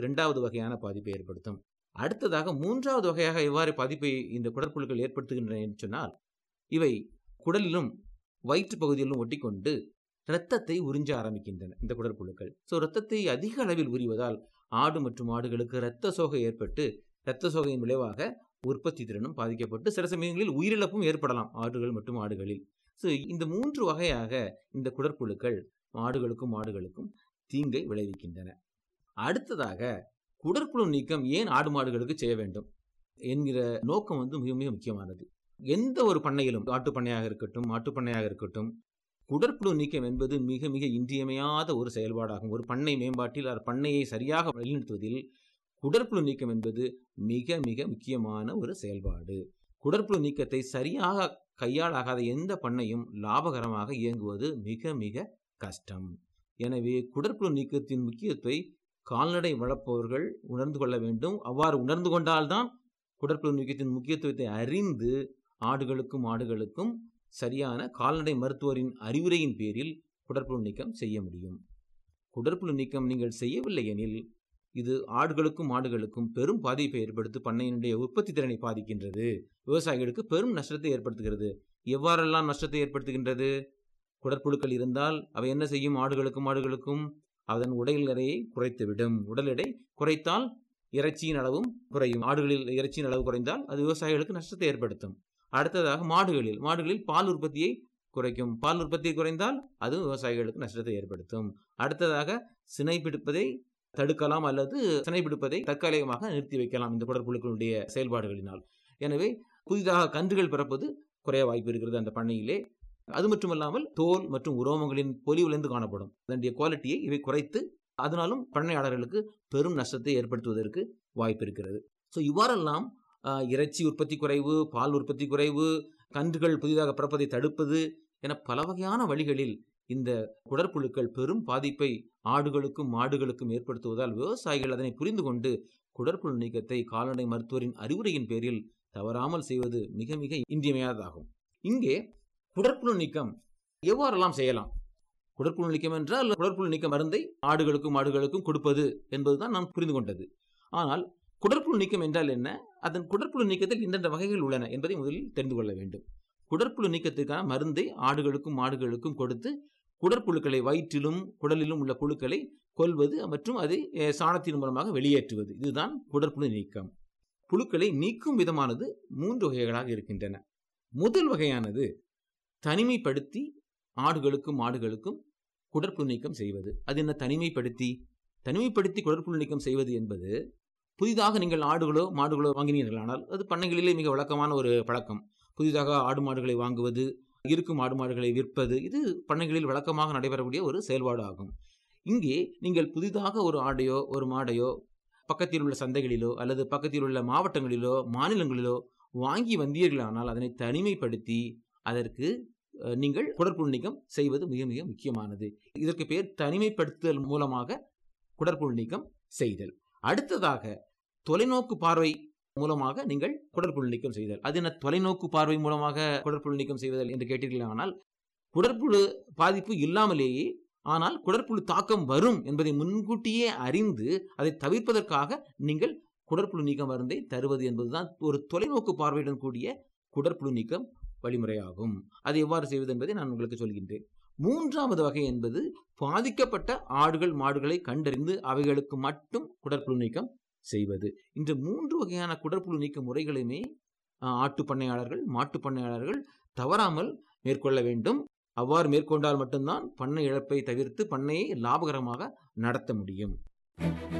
இரண்டாவது வகையான பாதிப்பை ஏற்படுத்தும் அடுத்ததாக மூன்றாவது வகையாக எவ்வாறு பாதிப்பை இந்த குடற்புழுக்கள் ஏற்படுத்துகின்றன என்று சொன்னால் இவை குடலிலும் வயிற்று பகுதியிலும் ஒட்டிக்கொண்டு இரத்தத்தை உறிஞ்ச ஆரம்பிக்கின்றன இந்த குடற்புழுக்கள் ஸோ இரத்தத்தை அதிக அளவில் உரிவதால் ஆடு மற்றும் ஆடுகளுக்கு இரத்த சோகை ஏற்பட்டு இரத்த சோகையின் விளைவாக உற்பத்தி திறனும் பாதிக்கப்பட்டு சில சமயங்களில் உயிரிழப்பும் ஏற்படலாம் ஆடுகள் மற்றும் ஆடுகளில் ஸோ இந்த மூன்று வகையாக இந்த குடற்புழுக்கள் ஆடுகளுக்கும் ஆடுகளுக்கும் தீங்கை விளைவிக்கின்றன அடுத்ததாக குடற்புழு நீக்கம் ஏன் ஆடு மாடுகளுக்கு செய்ய வேண்டும் என்கிற நோக்கம் வந்து மிக மிக முக்கியமானது எந்த ஒரு பண்ணையிலும் ஆட்டு பண்ணையாக இருக்கட்டும் மாட்டு பண்ணையாக இருக்கட்டும் குடற்புழு நீக்கம் என்பது மிக மிக இன்றியமையாத ஒரு செயல்பாடாகும் ஒரு பண்ணை மேம்பாட்டில் அது பண்ணையை சரியாக வழிநடத்துவதில் குடற்புழு நீக்கம் என்பது மிக மிக முக்கியமான ஒரு செயல்பாடு குடற்புழு நீக்கத்தை சரியாக கையாளாகாத எந்த பண்ணையும் லாபகரமாக இயங்குவது மிக மிக கஷ்டம் எனவே குடற்புழு நீக்கத்தின் முக்கியத்துவத்தை கால்நடை வளர்ப்பவர்கள் உணர்ந்து கொள்ள வேண்டும் அவ்வாறு உணர்ந்து கொண்டால்தான் குடற்புழு நீக்கத்தின் முக்கியத்துவத்தை அறிந்து ஆடுகளுக்கும் ஆடுகளுக்கும் சரியான கால்நடை மருத்துவரின் அறிவுரையின் பேரில் குடற்புழு நீக்கம் செய்ய முடியும் குடற்புழு நீக்கம் நீங்கள் செய்யவில்லை எனில் இது ஆடுகளுக்கும் மாடுகளுக்கும் பெரும் பாதிப்பை ஏற்படுத்தி பண்ணையினுடைய உற்பத்தி திறனை பாதிக்கின்றது விவசாயிகளுக்கு பெரும் நஷ்டத்தை ஏற்படுத்துகிறது எவ்வாறெல்லாம் நஷ்டத்தை ஏற்படுத்துகின்றது குடற்புழுக்கள் இருந்தால் அவை என்ன செய்யும் ஆடுகளுக்கும் மாடுகளுக்கும் அதன் உடல் எடையை குறைத்துவிடும் உடல் எடை குறைத்தால் இறைச்சியின் அளவும் குறையும் ஆடுகளில் இறைச்சியின் அளவு குறைந்தால் அது விவசாயிகளுக்கு நஷ்டத்தை ஏற்படுத்தும் அடுத்ததாக மாடுகளில் மாடுகளில் பால் உற்பத்தியை குறைக்கும் பால் உற்பத்தி குறைந்தால் அது விவசாயிகளுக்கு நஷ்டத்தை ஏற்படுத்தும் அடுத்ததாக சினை பிடிப்பதை தடுக்கலாம் அல்லது சினை பிடிப்பதை தற்காலிகமாக நிறுத்தி வைக்கலாம் இந்த குடற்புழுக்களுடைய செயல்பாடுகளினால் எனவே புதிதாக கன்றுகள் பிறப்பது குறைய வாய்ப்பு இருக்கிறது அந்த பண்ணையிலே அது மட்டுமல்லாமல் தோல் மற்றும் உரோமங்களின் பொலிவிலிருந்து காணப்படும் அதனுடைய குவாலிட்டியை இவை குறைத்து அதனாலும் பண்ணையாளர்களுக்கு பெரும் நஷ்டத்தை ஏற்படுத்துவதற்கு வாய்ப்பு இருக்கிறது ஸோ இவ்வாறெல்லாம் இறைச்சி உற்பத்தி குறைவு பால் உற்பத்தி குறைவு கன்றுகள் புதிதாக பிறப்பதை தடுப்பது என பல வகையான வழிகளில் இந்த குடற்புழுக்கள் பெரும் பாதிப்பை ஆடுகளுக்கும் மாடுகளுக்கும் ஏற்படுத்துவதால் விவசாயிகள் அதனை புரிந்து கொண்டு குடற்புழு நீக்கத்தை கால்நடை மருத்துவரின் அறிவுரையின் பேரில் தவறாமல் செய்வது மிக மிக இன்றியமையாததாகும் இங்கே குடற்புழு நீக்கம் எவ்வாறெல்லாம் செய்யலாம் குடற்புழு நீக்கம் என்றால் குடற்புழு நீக்க மருந்தை ஆடுகளுக்கும் மாடுகளுக்கும் கொடுப்பது என்பதுதான் நாம் புரிந்து கொண்டது ஆனால் குடற்புழு நீக்கம் என்றால் என்ன அதன் குடற்புழு நீக்கத்தில் இந்தந்த வகைகள் உள்ளன என்பதை முதலில் தெரிந்து கொள்ள வேண்டும் குடற்புழு நீக்கத்திற்கான மருந்தை ஆடுகளுக்கும் மாடுகளுக்கும் கொடுத்து குடற்புழுக்களை வயிற்றிலும் குடலிலும் உள்ள புழுக்களை கொல்வது மற்றும் அதை சாணத்தின் மூலமாக வெளியேற்றுவது இதுதான் குடற்புழு நீக்கம் புழுக்களை நீக்கும் விதமானது மூன்று வகைகளாக இருக்கின்றன முதல் வகையானது தனிமைப்படுத்தி ஆடுகளுக்கும் மாடுகளுக்கும் குடற்புழு நீக்கம் செய்வது அது என்ன தனிமைப்படுத்தி தனிமைப்படுத்தி குடற்புழு நீக்கம் செய்வது என்பது புதிதாக நீங்கள் ஆடுகளோ மாடுகளோ வாங்கினீர்களானால் அது பண்ணைகளிலே மிக வழக்கமான ஒரு பழக்கம் புதிதாக ஆடு மாடுகளை வாங்குவது இருக்கும் ஆடு மாடுகளை விற்பது இது பண்ணைகளில் வழக்கமாக நடைபெறக்கூடிய ஒரு செயல்பாடு ஆகும் இங்கே நீங்கள் புதிதாக ஒரு ஆடையோ ஒரு மாடையோ பக்கத்தில் உள்ள சந்தைகளிலோ அல்லது பக்கத்தில் உள்ள மாவட்டங்களிலோ மாநிலங்களிலோ வாங்கி வந்தீர்களானால் அதனை தனிமைப்படுத்தி அதற்கு நீங்கள் குடற்புழு நீக்கம் செய்வது மிக மிக முக்கியமானது இதற்கு பேர் தனிமைப்படுத்துதல் மூலமாக குடற்புழு நீக்கம் செய்தல் அடுத்ததாக தொலைநோக்கு பார்வை மூலமாக நீங்கள் குடற்புழு நீக்கம் செய்தல் அது என்ன தொலைநோக்கு பார்வை மூலமாக குடற்புழு நீக்கம் செய்வதல் என்று கேட்டீர்களானால் குடற்புழு பாதிப்பு இல்லாமலேயே ஆனால் குடற்புழு தாக்கம் வரும் என்பதை முன்கூட்டியே அறிந்து அதை தவிர்ப்பதற்காக நீங்கள் குடற்புழு நீக்க மருந்தை தருவது என்பதுதான் ஒரு தொலைநோக்கு பார்வையுடன் கூடிய குடற்புழு நீக்கம் வழிமுறையாகும் அதை எவ்வாறு செய்வது என்பதை நான் உங்களுக்கு சொல்கின்றேன் மூன்றாவது வகை என்பது பாதிக்கப்பட்ட ஆடுகள் மாடுகளை கண்டறிந்து அவைகளுக்கு மட்டும் குடற்புழு நீக்கம் செய்வது இந்த மூன்று வகையான குடற்புழு நீக்க முறைகளையுமே ஆட்டு பண்ணையாளர்கள் மாட்டு பண்ணையாளர்கள் தவறாமல் மேற்கொள்ள வேண்டும் அவ்வாறு மேற்கொண்டால் மட்டும்தான் பண்ணை இழப்பை தவிர்த்து பண்ணையை லாபகரமாக நடத்த முடியும்